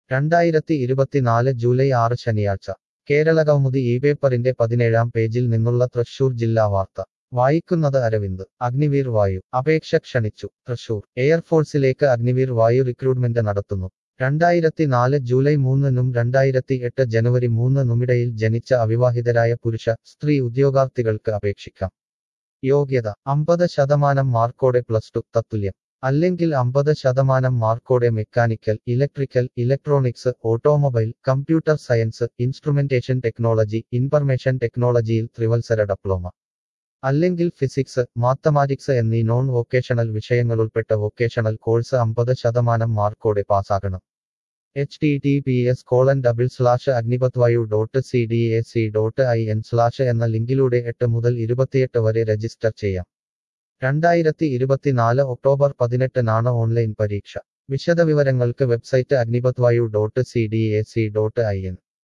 രണ്ടായിരത്തി ഇരുപത്തിനാല് ജൂലൈ ആറ് ശനിയാഴ്ച കേരളകൗമുദി ഈ പേപ്പറിന്റെ പതിനേഴാം പേജിൽ നിന്നുള്ള തൃശൂർ ജില്ലാ വാർത്ത വായിക്കുന്നത് അരവിന്ദ് അഗ്നിവീർ വായു അപേക്ഷ ക്ഷണിച്ചു തൃശൂർ എയർഫോഴ്സിലേക്ക് അഗ്നിവീർ വായു റിക്രൂട്ട്മെന്റ് നടത്തുന്നു രണ്ടായിരത്തി നാല് ജൂലൈ മൂന്നിനും രണ്ടായിരത്തി എട്ട് ജനുവരി മൂന്നിനുമിടയിൽ ജനിച്ച അവിവാഹിതരായ പുരുഷ സ്ത്രീ ഉദ്യോഗാർത്ഥികൾക്ക് അപേക്ഷിക്കാം യോഗ്യത അമ്പത് ശതമാനം മാർക്കോടെ പ്ലസ് ടു തത്തുല്യം അല്ലെങ്കിൽ അമ്പത് ശതമാനം മാർക്കോടെ mechanical electrical electronics automobile computer science instrumentation technology information ടെക്നോളജിയിൽ ത്രിവത്സര ഡിപ്ലോമ അല്ലെങ്കിൽ ഫിസിക്സ് മാത്തമാറ്റിക്സ് എന്നീ നോൺ വൊക്കേഷണൽ വിഷയങ്ങളുൾപ്പെട്ട വൊക്കേഷണൽ കോഴ്സ് അമ്പത് ശതമാനം മാർക്കോടെ പാസ്സാകണം H T T P S colon double slash Agnipath vayu dot C D A C dot I N slash എന്ന ലിങ്കിലൂടെ എട്ട് മുതൽ ഇരുപത്തിയെട്ട് വരെ രജിസ്റ്റർ ചെയ്യാം രണ്ടായിരത്തി ഇരുപത്തിനാല് ഒക്ടോബർ പതിനെട്ടിനാണ് ഓൺലൈൻ പരീക്ഷ വിശദവിവരങ്ങൾക്ക് website Agnipath vayu dot C D A C dot I N